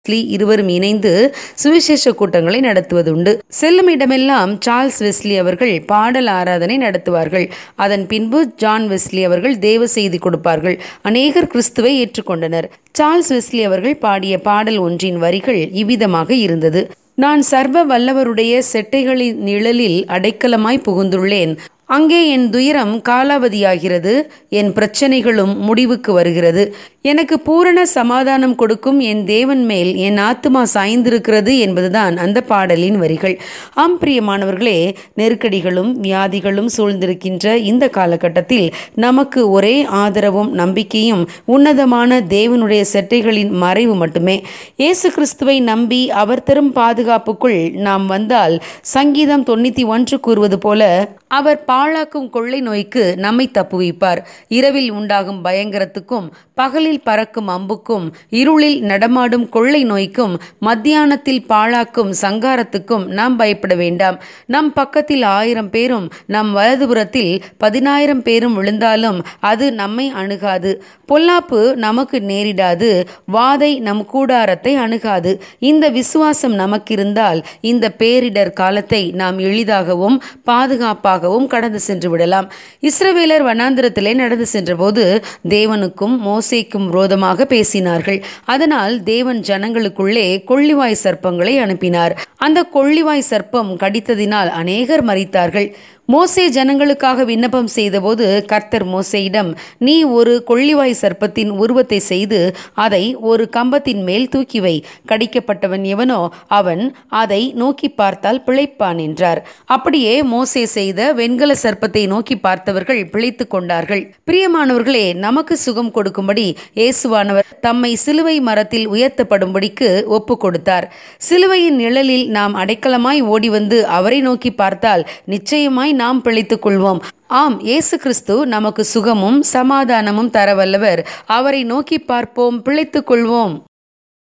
Wesley இருவரும் இணைந்து சுவிசேஷ கூட்டங்களை நடத்துவதுண்டு செல்லும் இடமெல்லாம் சார்ல்ஸ் வெஸ்லி அவர்கள் பாடல் ஆராதனை நடத்துவார்கள் அதன் பின்பு ஜான் வெஸ்லி அவர்கள் தேவ செய்தி கொடுப்பார்கள் அநேகர் கிறிஸ்துவை ஏற்றுக்கொண்டனர் சார்ல்ஸ் வெஸ்லி அவர்கள் பாடிய பாடல் ஒன்றின் வரிகள் இவ்விதமாக இருந்தது நான் சர்வ வல்லவருடைய செட்டைகளின் நிழலில் அடைக்கலமாய் புகுந்துள்ளேன் அங்கே என் துயரம் காலாவதியாகிறது என் பிரச்சனைகளும் முடிவுக்கு வருகிறது எனக்கு பூரண சமாதானம் கொடுக்கும் என் தேவன் மேல் என் ஆத்துமா சாய்ந்திருக்கிறது என்பதுதான் அந்த பாடலின் வரிகள் ஆம் பிரியமானவர்களே நெருக்கடிகளும் வியாதிகளும் சூழ்ந்திருக்கின்ற இந்த காலகட்டத்தில் நமக்கு ஒரே ஆதரவும் நம்பிக்கையும் உன்னதமான தேவனுடைய செட்டைகளின் மறைவு மட்டுமே இயேசு கிறிஸ்துவை நம்பி அவர் தரும் பாதுகாப்புக்குள் நாம் வந்தால் சங்கீதம் தொண்ணூத்தி ஒன்று கூறுவது போல அவர் பாழாக்கும் கொள்ளை நோய்க்கு நம்மை தப்புவிப்பார் இரவில் உண்டாகும் பயங்கரத்துக்கும் பகலில் பறக்கும் அம்புக்கும் இருளில் நடமாடும் கொள்ளை நோய்க்கும் மத்தியானத்தில் பாழாக்கும் சங்காரத்துக்கும் நாம் பயப்பட வேண்டாம் நம் பக்கத்தில் ஆயிரம் பேரும் நம் வலதுபுறத்தில் பதினாயிரம் பேரும் விழுந்தாலும் அது நம்மை அணுகாது பொல்லாப்பு நமக்கு நேரிடாது வாதை நம் கூடாரத்தை அணுகாது இந்த விசுவாசம் நமக்கிருந்தால் இந்த பேரிடர் காலத்தை நாம் எளிதாகவும் பாதுகாப்பாகவும் கடந்து சென்று விடலாம் இஸ்ரவேலர் வனாந்திரத்திலே நடந்து சென்றபோது தேவனுக்கும் மோசேக்கும் விரோதமாக பேசினார்கள் அதனால் தேவன் ஜனங்களுக்குள்ளே கொள்ளிவாய் சர்ப்பங்களை அனுப்பினார் அந்த கொள்ளிவாய் சர்ப்பம் கடித்ததினால் அநேகர் மறித்தார்கள் மோசே ஜனங்களுக்காக விண்ணப்பம் செய்தபோது கர்த்தர் மோசேயிடம் நீ ஒரு கொள்ளிவாய் சர்ப்பத்தின் உருவத்தை செய்து அதை ஒரு கம்பத்தின் மேல் தூக்கி வை கடிக்கப்பட்டவன் எவனோ அவன் அதை நோக்கி பார்த்தால் பிழைப்பான் என்றார் அப்படியே மோசே செய்த வெண்கல சர்ப்பத்தை நோக்கி பார்த்தவர்கள் பிழைத்து கொண்டார்கள் பிரியமானவர்களே நமக்கு சுகம் கொடுக்கும்படி இயேசுவானவர் தம்மை சிலுவை மரத்தில் உயர்த்தப்படும்படிக்கு ஒப்பு கொடுத்தார் சிலுவையின் நிழலில் நாம் அடைக்கலமாய் ஓடி வந்து அவரை நோக்கி பார்த்தால் நிச்சயமாய் நாம் பிழைத்துக் கொள்வோம் ஆம் இயேசு கிறிஸ்து நமக்கு சுகமும் சமாதானமும் தரவல்லவர் அவரை நோக்கி பார்ப்போம் பிழைத்துக் கொள்வோம்